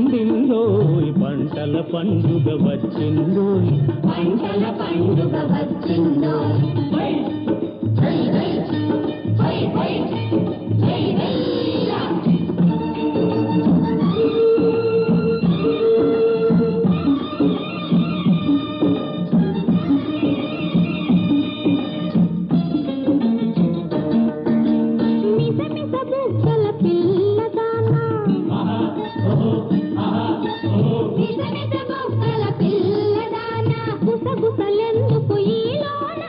పండిందోయ్ పంటల పండుగ వచ్చిందోయ్ పంటల పండుగ వచ్చిందో హై హై హై హై హై హై హైలా. మిస మిస బుగ్గల పిల్లదానా మిస మిస బుగ్గల పిల్లదానా గుసగుసలెందుకు ఈలోనా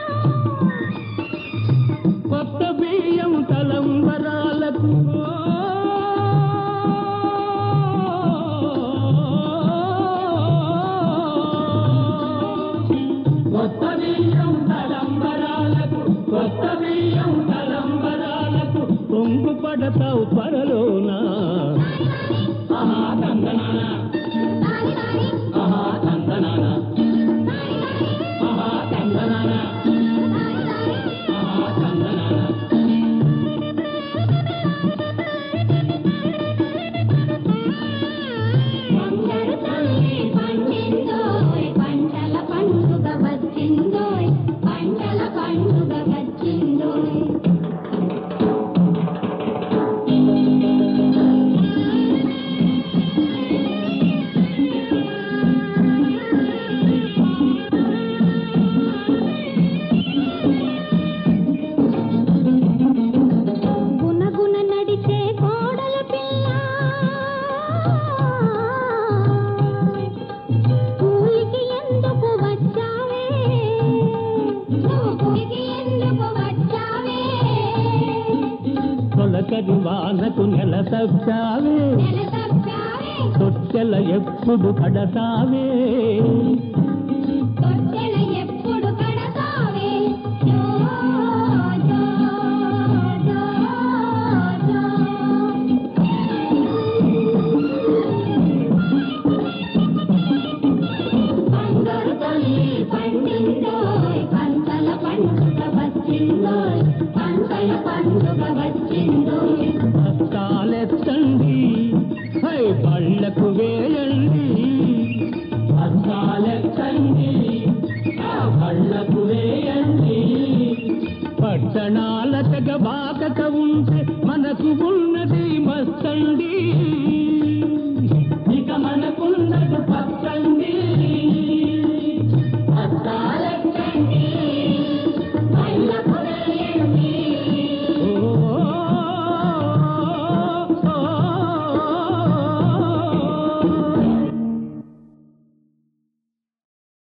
కొత్త బియ్యం తలంబరాలకు కొత్త బియ్యం తలంబరాలకు కొత్త బియ్యం తలంబరాలకు పొంగు పడతావు త్వరలోనా ఆహా తందనాన నాని నాని ఆహా తందనాన నాని నాని ఆహా తందనాన నాని నాని ఆహా తందనాన బంగారు తల్లి పండిందోయ్ పంటల పండుగ వచ్చిందోయ్ పంటల పండుగ వచ్చిందోయ్ గునగున నడిచే కోడల పిల్ల కూలికి ఎందుకు వచ్చావే నువ్వు కూలికి ఎందుకు వచ్చావే తొలకరి వానకు నెల తప్పావే నెల తప్పావే తొట్టెల ఎప్పుడు పడతావే తొట్టెల ఎప్పుడు కడతావే జో జో జో జో బంగారు తల్లి పండిందోయ్ పంటల పండుగ వచ్చిందోయ్ పంటల పండుగ వచ్చిందోయ్ పక్కాలెత్తండి హై పళ్ళకు వేయండి పక్కాలెత్తండి ఆ పళ్ళకు వేయండి పట్టణాల తెగ బాకక ఉంటే మనకు ఉన్నది మస్తండి